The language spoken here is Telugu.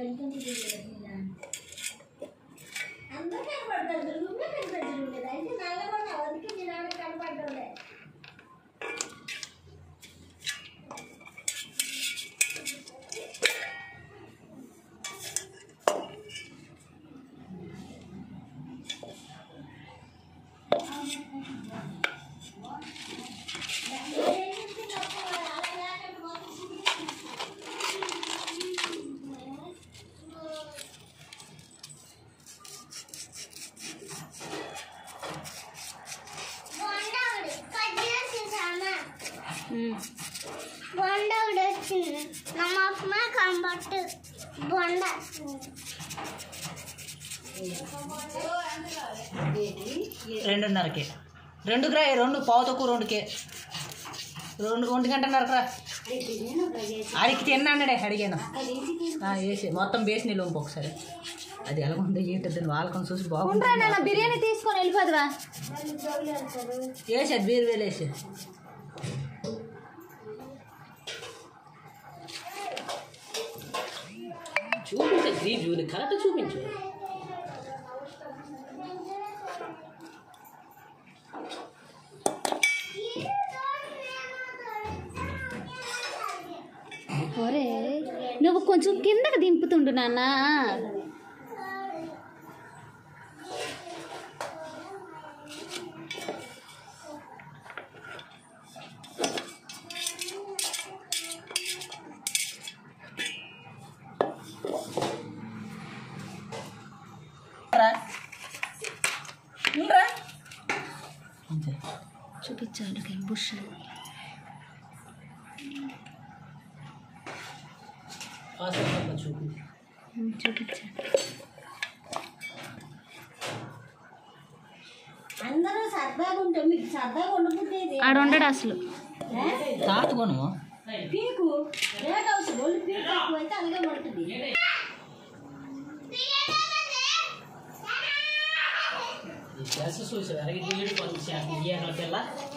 అందరూ కనపడతారు నువ్వే కనిపించడం లేదు అయితే నల్లగొండ అందుకే మీ నాన్న కనపడడం లేదు బొండ వచ్చింది ನಮ್ಮ ಅಮ್ಮ ಕಂಬಟ್ಟು ಬೊಂಡ రెండున్నరకి రెండుకి రా రెండు పావు తక్కువ రెండుకే రెండు ఒంటి గంటన్నరకు రా అడిగి తిన్నాడే అడిగాను ఆ, వేసి మొత్తం బేసి నిలువు ఒకసారి అది ఎలా ఉందో ఏంటది వాళ్ళకొని చూసి బాగుంది నాన్న బిర్యానీ తీసుకొని వెళ్ళిపోదువా వేసి అది వేరు వేలు వేసి చూపించు గ్రీన్ జూని కరెక్ట్ చూపించు ఒరే నువ్వు కొంచెం కిందకి దింపుతుండు నాన్న రా. ఉండరా. అంతే చూపించాలి బుష్ కాసేపు చూపు చూపించాలి అందరూ సరదాగా ఉంటాం మీకు సరదాగా ఉండబుద్ధేది ఆడ ఉండడు అసలు తాత కొను పీకు రేట్ హౌస్ ఒళ్ళు పీకు ఎక్కువ అయితే అలాగే ఉంటుంది చేసి చూసి వెరగి తీయడు కొంచెం ఇయ్యాలి పిల్ల